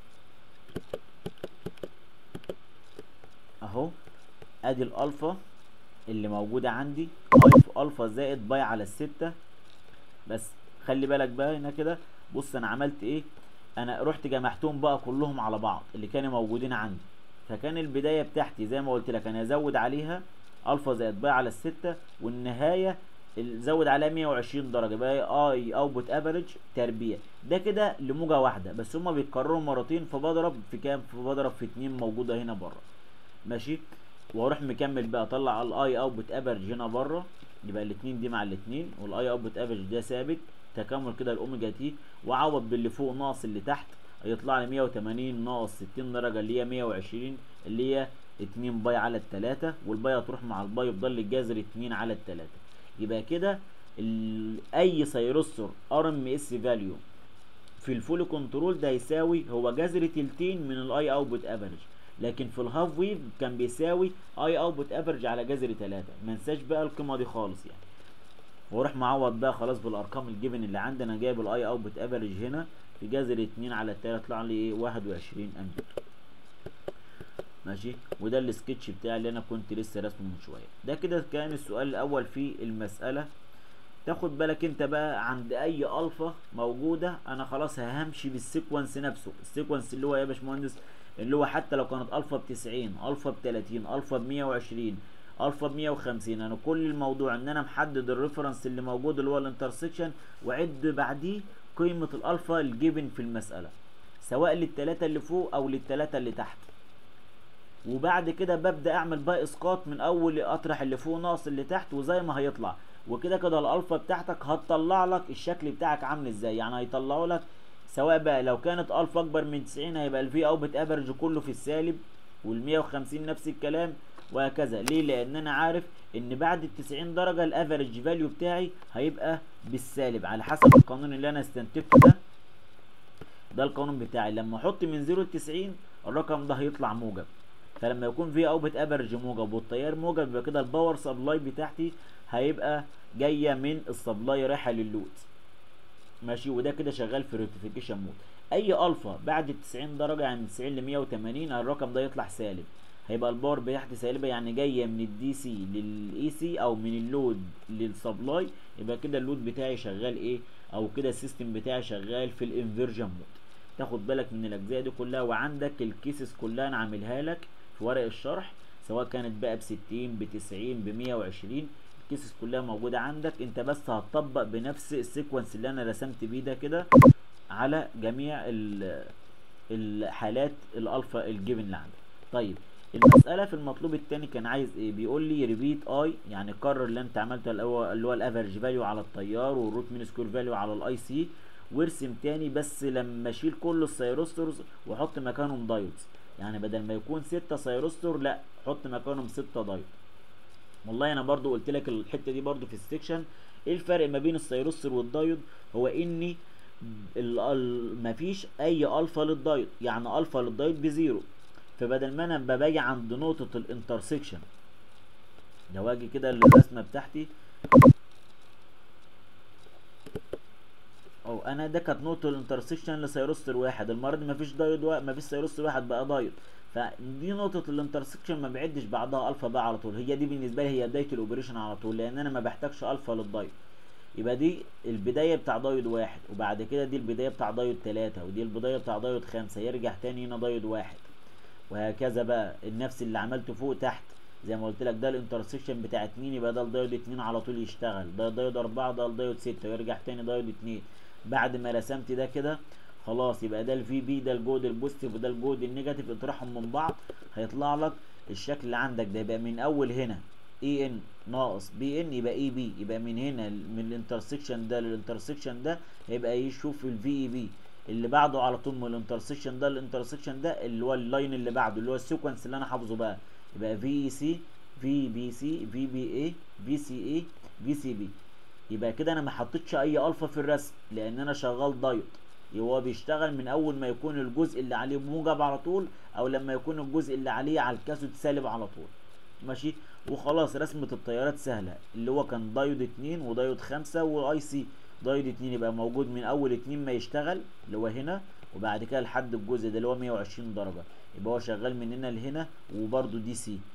Speaker 1: اهو ادي الالفا اللي موجودة عندي اي في الفا زائد باي على الستة بس خلي بالك بقى هنا كده بص انا عملت ايه انا رحت جمعتهم بقى كلهم على بعض اللي كانوا موجودين عندي فكان البداية بتاعتي زي ما قلت لك انا ازود عليها الفا زائد باي على الستة والنهاية ال- زود عليها 120 درجة بقى اي اوتبوت افريج تربيع ده كده لموجة واحدة بس هما بيتكرروا مرتين فبضرب في كام فبضرب في اتنين موجودة هنا بره ماشي واروح مكمل بقى اطلع الاي اوتبوت افريج هنا بره يبقى الاتنين دي مع الاتنين والاي اوتبوت افريج ده ثابت تكامل كده الاوميجا تي واعوض باللي فوق ناقص اللي تحت هيطلع لي 180 ناقص 60 درجة اللي هي 120 اللي هي 2 باي على التلاتة والباي هتروح مع الباي يفضل لي الجذر 2 على التلاتة يبقى كده ال- اي سيرستور ار ام اس فاليو في الفول كنترول ده يساوي هو جذر تلتين من الاي اوتبوت افريج لكن في الهاف ويف كان بيساوي اي اوتبوت افريج على جذر 3 ما انساش بقى القيمه دي خالص يعني واروح معوض بقى خلاص بالارقام الجيفن اللي عندي انا جايب الاي اوتبوت افريج هنا في جذر 2 على 3 يطلع لي ايه 21 امبير ماشي وده السكتش بتاعي اللي انا كنت لسه راسمه من شويه ده كده كان السؤال الاول في المساله تاخد بالك انت بقى عند اي الفا موجوده انا خلاص همشي بالسيكونس نفسه السيكونس اللي هو يا باشمهندس اللي هو حتى لو كانت الفا ب 90 الفا ب 30 الفا ب 120 الفا ب 150 انا كل الموضوع ان انا محدد الريفرنس اللي موجود اللي هو الانترسكشن وعد بعديه قيمه الالفا الجيفن في المساله سواء للثلاثه اللي فوق او للثلاثه اللي تحت وبعد كده ببدا اعمل بقى اسقاط من اول اطرح اللي فوق ناقص اللي تحت وزي ما هيطلع وكده كده الالفا بتاعتك هتطلع لك الشكل بتاعك عامل ازاي يعني هيطلعوا لك سواء بقى لو كانت الفا اكبر من 90 هيبقى الفي اوت افرج كله في السالب وال 150 نفس الكلام وهكذا ليه لان انا عارف ان بعد ال 90 درجه الافرج فاليو بتاعي هيبقى بالسالب على حسب القانون اللي انا استنتجته ده ده القانون بتاعي لما احط من 0 ل 90 الرقم ده هيطلع موجب فلما يكون في اوبت افرج موجب والتيار موجب يبقى كده الباور سبلاي بتاعتي هيبقى جايه من السبلاي رايحه لللود ماشي وده كده شغال في ريكتيفيكيشن مود اي الفا بعد ال 90 درجه يعني من 90 ل 180 الرقم ده يطلع سالب هيبقى الباور بتاعتي سالبه يعني جايه من الدي سي للاي سي او من اللود للسبلاي يبقى كده اللود بتاعي شغال ايه او كده السيستم بتاعي شغال في الانفرجن مود تاخد بالك من الاجزاء دي كلها وعندك الكيسز كلها انا عاملها لك في ورق الشرح سواء كانت بقى ب 60 ب 90 ب 120 الكيسز كلها موجوده عندك انت بس هتطبق بنفس السيكونس اللي انا رسمت بيه ده كده على جميع ال- الحالات الالفا الجيفن اللي عندك طيب المسألة في المطلوب التاني كان عايز ايه بيقول لي ريبيت اي يعني كرر اللي انت عملته اللي هو اللي هو الافرج فاليو على التيار والروت مين سكوير فاليو على الاي سي وارسم تاني بس لما اشيل كل السيروستورز واحط مكانهم دايودز يعني بدل ما يكون ستة سيروستور لا حط مكانهم ستة دايود والله انا برضو قلت لك الحته دي برضو في السكشن ايه الفرق ما بين السيروستور والدايود هو اني ال- ال- مفيش اي الفا للدايود يعني الفا للدايود بزيرو فبدل ما انا باجي عند نقطه الانترسكشن لو اجي كده للرسمه بتاعتي او انا ده كانت نقطه الانترسكشن لسيروستر واحد المره دي مفيش دايود وا... مفيش سيروستر واحد بقى دايود فدي نقطه الانترسكشن ما بعدش بعدها الفا بقى على طول هي دي بالنسبه لي هي بدايه الاوبريشن على طول لان انا ما بحتاجش الفا للدايود يبقى دي البدايه بتاع دايود واحد وبعد كده دي البدايه بتاع دايود تلاتة ودي البدايه بتاع دايود خمسة يرجع تاني هنا دايود واحد وهكذا بقى النفس اللي عملته فوق تحت زي ما قلت لك ده الانترسكشن بتاع اتنين يبقى ده الدايود اتنين على طول يشتغل ده دايود اربعة ده الدايود ستة ويرجع تاني دايود اتنين بعد ما رسمت ده كده خلاص يبقى ده الفي بي ده الجهد البوزيتيف وده الجهد النيجاتيف اطرحهم من بعض هيطلع لك الشكل اللي عندك ده يبقى من اول هنا اي ان ناقص بي ان يبقى اي بي يبقى من هنا من الانترسكشن ده للانترسكشن ده هيبقى يشوف الفي اي بي اللي بعده على طول من الانترسكشن ده للانترسكشن ده اللي هو اللاين اللي بعده اللي هو السيكونس اللي انا حافظه بقى يبقى في اي سي في بي سي في بي اي في سي اي في سي بي يبقى كده انا ما حطيتش اي الفا في الرسم لان انا شغال دايود هو بيشتغل من اول ما يكون الجزء اللي عليه موجب على طول او لما يكون الجزء اللي عليه على الكاثود سالب على طول ماشي وخلاص رسمة التيارات سهلة اللي هو كان دايود اتنين ودايود خمسة واي سي دايود اتنين يبقى موجود من اول اتنين ما يشتغل اللي هو هنا وبعد كده لحد الجزء ده اللي هو 120 درجة يبقى هو شغال من هنا لهنا وبرده دي سي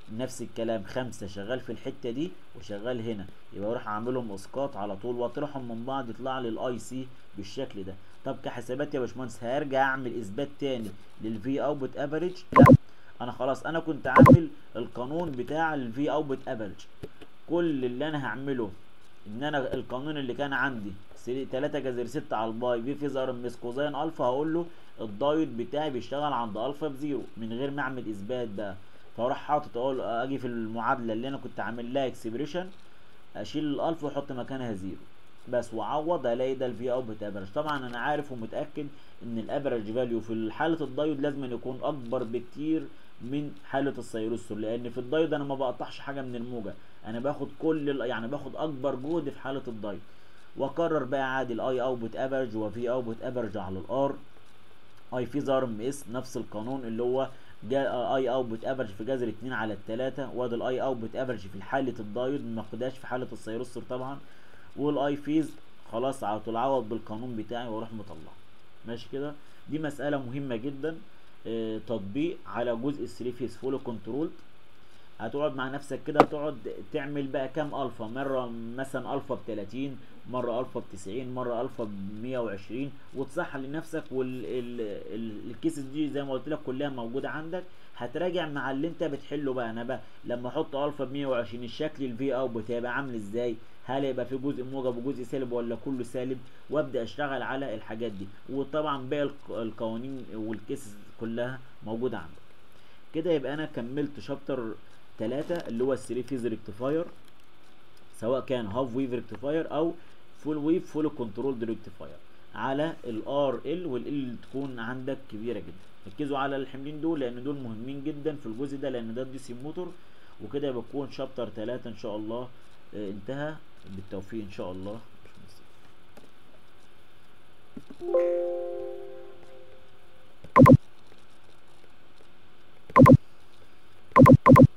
Speaker 1: نفس الكلام خمسة شغال في الحتة دي وشغال هنا يبقى اروح اعملهم اسقاط على طول واطرحهم من بعض يطلع لي الاي سي بالشكل ده طب كحسابات يا باشمهندس هرجع اعمل اثبات تاني للفي اوتبوت افريج لا انا خلاص انا كنت عامل القانون بتاع الفي اوتبوت افريج كل اللي انا هعمله ان انا القانون اللي كان عندي 3 جذر 6 على الباي في في ظهر مس كوزين الفا هقول له الدايود بتاعي بيشتغل عند الفا بزيرو من غير ما اعمل اثبات بقى فاروح حاطط اقول اجي في المعادله اللي انا كنت عامل لها اكسبريشن اشيل الالفا واحط مكانها زيرو بس واعوض الاقي ده الفي اوت افريج طبعا انا عارف ومتاكد ان الافريج فاليو في حاله الدايود لازم يكون اكبر بكتير من حاله السيروستور لان في الدايود انا ما بقطعش حاجه من الموجه انا باخد كل يعني باخد اكبر جهد في حاله الدايود واكرر بقى عادي الاي اوتبوت افريج وفي اوتبوت افريج على الار اي في ظهر ام اس نفس القانون اللي هو اي اوتبوت افريج في جذر 2 على التلاتة وادي الاي اوتبوت افريج في حاله الدايود ما اخدهاش في حاله السيروستور طبعا والاي فيز خلاص على طول عوض بالقانون بتاعي واروح مطلعه ماشي كده دي مساله مهمه جدا اه تطبيق على جزء الثري فيز فولو كنترول هتقعد مع نفسك كده تقعد تعمل بقى كام الفا مره مثلا الفا ب 30 مره الفا ب 90 مره الفا ب 120 وتصحح لنفسك والكيسز دي زي ما قلت لك كلها موجوده عندك هتراجع مع اللي انت بتحله بقى انا بقى لما احط الفا ب 120 الشكل الفي اوت هيبقى عامل ازاي هل يبقى في جزء موجب وجزء سالب ولا كله سالب وابدا اشتغل على الحاجات دي وطبعا باقي القوانين والكيسز كلها موجوده عندك كده يبقى انا كملت شابتر 3 اللي هو الثري فيز ريكتيفاير سواء كان هاف ويف ريكتيفاير او فول ويف فول كنترول ريكتيفاير على الار ال والال اللي تكون عندك كبيره جدا ركزوا على الحملين دول لان دول مهمين جدا في الجزء ده لان ده الدي سي موتور وكده بيكون شابتر 3 ان شاء الله اه انتهى بالتوفيق ان شاء الله
Speaker 2: you